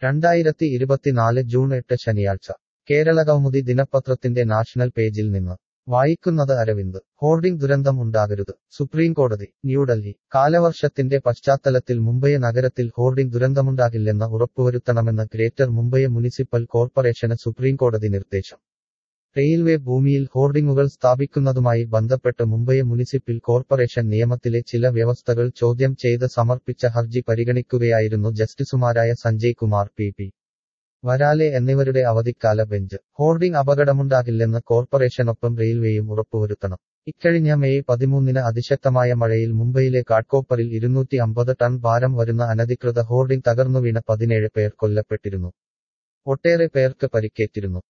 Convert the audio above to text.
രണ്ടായിരത്തി ഇരുപത്തിനാല് ജൂൺ എട്ട് ശനിയാഴ്ച കേരളകൗമുദി ദിനപത്രത്തിന്റെ നാഷണൽ പേജിൽ നിന്ന് വായിക്കുന്നത് അരവിന്ദ് ഹോർഡിംഗ് ദുരന്തം ഉണ്ടാകരുത് സുപ്രീംകോടതി ന്യൂഡൽഹി കാലവർഷത്തിന്റെ പശ്ചാത്തലത്തിൽ മുംബൈ നഗരത്തിൽ ഹോർഡിംഗ് ദുരന്തമുണ്ടാകില്ലെന്ന് ഉറപ്പുവരുത്തണമെന്ന് ഗ്രേറ്റർ മുംബൈ മുനിസിപ്പൽ കോർപ്പറേഷന് സുപ്രീംകോടതി നിർദ്ദേശം റെയിൽവേ ഭൂമിയിൽ ഹോർഡിംഗുകൾ സ്ഥാപിക്കുന്നതുമായി ബന്ധപ്പെട്ട് മുംബൈ മുനിസിപ്പൽ കോർപ്പറേഷൻ നിയമത്തിലെ ചില വ്യവസ്ഥകൾ ചോദ്യം ചെയ്ത് സമർപ്പിച്ച ഹർജി പരിഗണിക്കുകയായിരുന്നു ജസ്റ്റിസുമാരായ സഞ്ജയ് കുമാർ പി പി വരാലെ എന്നിവരുടെ അവധിക്കാല ബെഞ്ച് ഹോർഡിംഗ് അപകടമുണ്ടാകില്ലെന്ന് കോർപ്പറേഷനൊപ്പം റെയിൽവേയും ഉറപ്പുവരുത്തണം ഇക്കഴിഞ്ഞ മെയ് പതിമൂന്നിന് അതിശക്തമായ മഴയിൽ മുംബൈയിലെ കാട്കോപ്പറിൽ ഇരുന്നൂറ്റി അമ്പത് ടൺ ഭാരം വരുന്ന അനധികൃത ഹോർഡിംഗ് തകർന്നുവീണ പതിനേഴ് പേർ കൊല്ലപ്പെട്ടിരുന്നു ഒട്ടേറെ പേർക്ക് പരിക്കേറ്റിരുന്നു